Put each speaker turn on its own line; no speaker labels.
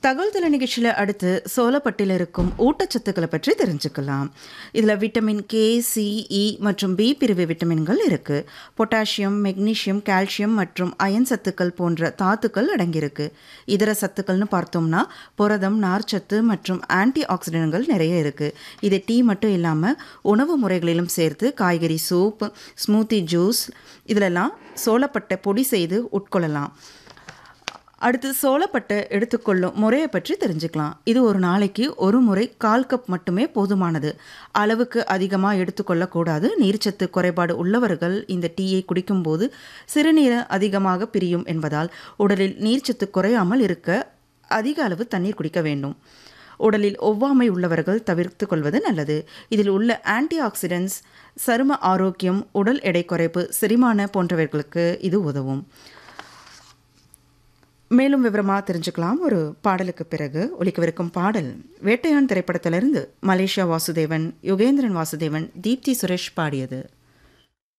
தகவல் தலை நிகழ்ச்சியில் அடுத்து சோளப்பட்டில் இருக்கும் ஊட்டச்சத்துக்களை பற்றி தெரிஞ்சுக்கலாம் இதில் விட்டமின் கே சி இ மற்றும் பி பிரிவு விட்டமின்கள் இருக்குது பொட்டாசியம் மெக்னீசியம் கால்சியம் மற்றும் அயன் சத்துக்கள் போன்ற தாத்துக்கள் அடங்கியிருக்கு இதர சத்துக்கள்னு பார்த்தோம்னா புரதம் நார்ச்சத்து மற்றும் ஆன்டி ஆக்சிடென்ட்கள் நிறைய இருக்குது இது டீ மட்டும் இல்லாமல் உணவு முறைகளிலும் சேர்த்து காய்கறி சூப் ஸ்மூத்தி ஜூஸ் இதிலெல்லாம் சோளப்பட்டை பொடி செய்து உட்கொள்ளலாம் அடுத்து சோளப்பட்டை எடுத்துக்கொள்ளும் முறையை பற்றி தெரிஞ்சுக்கலாம் இது ஒரு நாளைக்கு ஒரு முறை கால் கப் மட்டுமே போதுமானது அளவுக்கு அதிகமாக எடுத்துக்கொள்ளக்கூடாது நீர்ச்சத்து குறைபாடு உள்ளவர்கள் இந்த டீயை குடிக்கும்போது சிறுநீரை அதிகமாக பிரியும் என்பதால் உடலில் நீர்ச்சத்து குறையாமல் இருக்க அதிக அளவு தண்ணீர் குடிக்க வேண்டும் உடலில் ஒவ்வாமை உள்ளவர்கள் தவிர்த்து கொள்வது நல்லது இதில் உள்ள ஆன்டி ஆக்சிடென்ட்ஸ் சரும ஆரோக்கியம் உடல் எடை குறைப்பு செரிமான போன்றவர்களுக்கு இது உதவும் மேலும் விவரமாக தெரிஞ்சுக்கலாம் ஒரு பாடலுக்கு பிறகு ஒலிக்கவிருக்கும் பாடல் வேட்டையான் திரைப்படத்திலிருந்து மலேசியா வாசுதேவன் யுகேந்திரன் வாசுதேவன் தீப்தி சுரேஷ் பாடியது